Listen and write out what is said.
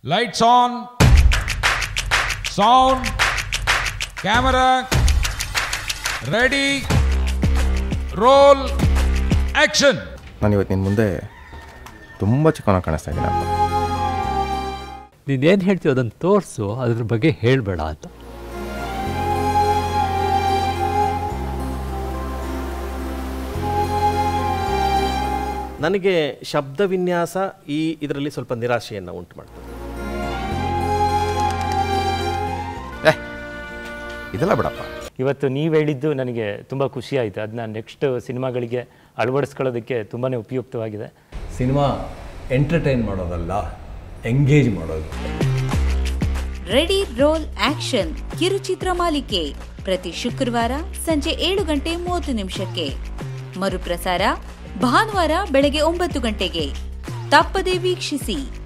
lights on sound camera ready roll action ನಾನು ಇವತ್ತು ನಿನ್ನ ಮುಂದೆ ತುಂಬ ಚಿಕ್ಕವನಾಗಿ ಕಾಣಿಸ್ತಾ ಇದ್ದೀನಪ್ಪ ನೀನೇನು ಹೇಳ್ತೀವಿ ಅದನ್ನು ತೋರಿಸು ಅದ್ರ ಬಗ್ಗೆ ಹೇಳಬೇಡ ಅಂತ ನನಗೆ ಶಬ್ದ ವಿನ್ಯಾಸ ಈ ಇದರಲ್ಲಿ ಸ್ವಲ್ಪ ನಿರಾಶೆಯನ್ನು ಉಂಟು ಮಾಡ್ತದೆ ಇದೆಲ್ಲ ಬಿಡಪ್ಪ ಇವತ್ತು ನೀವು ಹೇಳಿದ್ದು ನನಗೆ ತುಂಬ ಖುಷಿ ಆಯಿತು ಅದನ್ನ ನೆಕ್ಸ್ಟ್ ಸಿನಿಮಾಗಳಿಗೆ ಅಳವಡಿಸ್ಕೊಳ್ಳೋದಕ್ಕೆ ತುಂಬಾ ಉಪಯುಕ್ತವಾಗಿದೆ ಸಿನಿಮಾ ಎಂಟರ್ಟೈನ್ ಮಾಡೋದಲ್ಲ ಎಂಗೇಜ್ ಮಾಡೋದು ರೆಡಿ ರೋಲ್ ಆಕ್ಷನ್ ಕಿರುಚಿತ್ರ ಮಾಲಿಕೆ ಪ್ರತಿ ಶುಕ್ರವಾರ ಸಂಜೆ ಏಳು ಗಂಟೆ ಮೂವತ್ತು ನಿಮಿಷಕ್ಕೆ ಮರುಪ್ರಸಾರ ಭಾನುವಾರ ಬೆಳಗ್ಗೆ ಒಂಬತ್ತು ಗಂಟೆಗೆ ತಪ್ಪದೆ ವೀಕ್ಷಿಸಿ